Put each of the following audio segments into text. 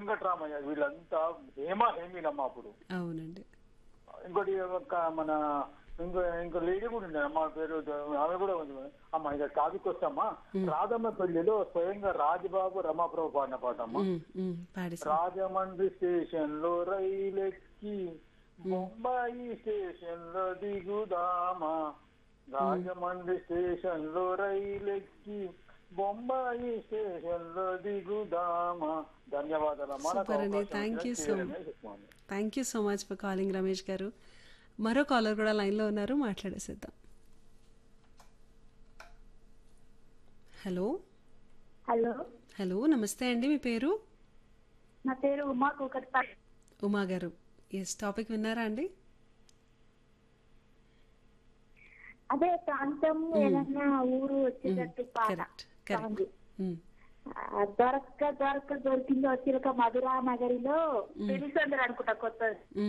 వెంకట్రామయ్య వీళ్ళంతా హేమ హేమీలమ్మ అప్పుడు అవునండి ఇంకోటి ఒక మన ఇంకో ఇంకో లేడీ కూడా ఉంది అమ్మ పేరు ఆమె కూడా ఉంది అమ్మ ఇక టాపిక్ వస్తామా రాధమ్మ పెళ్లిలో స్వయంగా రాజబాబు రమాప్రభు పాడిన పాట అమ్మ ఉమ్, ఉమ్, పాడేసి రాజమండ్రి స్టేషన్ లో రైలెక్కి బొంబాయి స్టేషన్ లో దిగుదామా రాజమండ్రి స్టేషన్ లో రైలెక్కి బొంబాయి స్టేషన్ లో దిగుదామా ధన్యవాదాలమ్మా నాకు Super అండి. అవకాశం Thank you ఇచ్చిన so చేయడమే చెప్పుకోండి. Thank you so much for calling Ramesh garu మరో కాలర్ కూడా లైన్లో ఉన్నారు మాట్లాడేసేద్దాం హలో హలో హలో నమస్తే అండి మీ పేరు నా పేరు ఉమా కూకట్పల్లి ఉమా గారు ఎస్ టాపిక్ విన్నారా అండి అదే ప్రాంతం ఏదన్నా ఊరు వచ్చేటట్టు పాట కరెక్ట్ కరెక్ట్ సాంగ్. ఆ, దొరక్క దొరక్క దొరికింది వచ్చిరక మధురా నగరిలో తెలుసందరు అనుకుంటా కొత్త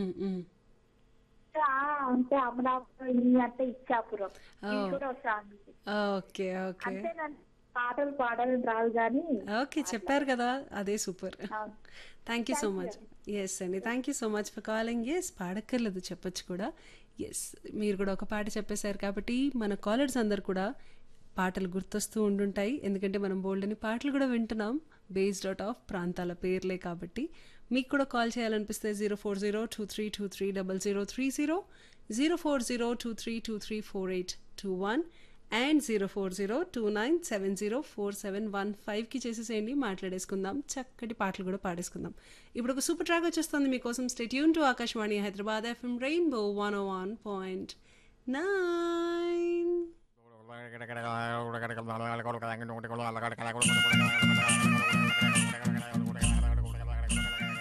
అంటే అమలాపురం ఇది అంటే ఇచ్చాపురం ఇది కూడా ఒక సాంగ్ ఓకే ఓకే అంటే నన్ను పాటలు పాడాలని రాదు కానీ ఓకే చెప్పారు కదా అదే super thank you so much yes అండి thank you so much for calling yes పాడక్కర్లేదు చెప్పొచ్చు కూడా ఎస్ మీరు కూడా ఒక పాట చెప్పేశారు కాబట్టి మన కాలర్స్ అందరు కూడా పాటలు గుర్తొస్తూ ఉండుంటాయి ఎందుకంటే మనం బోల్డ్ అని పాటలు కూడా వింటున్నాం బేస్డ్ అవుట్ ఆఫ్ ప్రాంతాల పేర్లే కాబట్టి మీకు కూడా కాల్ చేయాలనిపిస్తే zero four zero two three two three double zero three zero zero four zero two three two three four eight two one and zero four zero two nine seven zero four seven one ఫైవ్కి చేసేసేయండి మాట్లాడేసుకుందాం చక్కటి పాటలు కూడా పాడేసుకుందాం ఇప్పుడు ఒక super track వచ్చేస్తుంది మీకోసం stay tuned to Akashvani Hyderabad FM rainbow one O one point nine Thank you.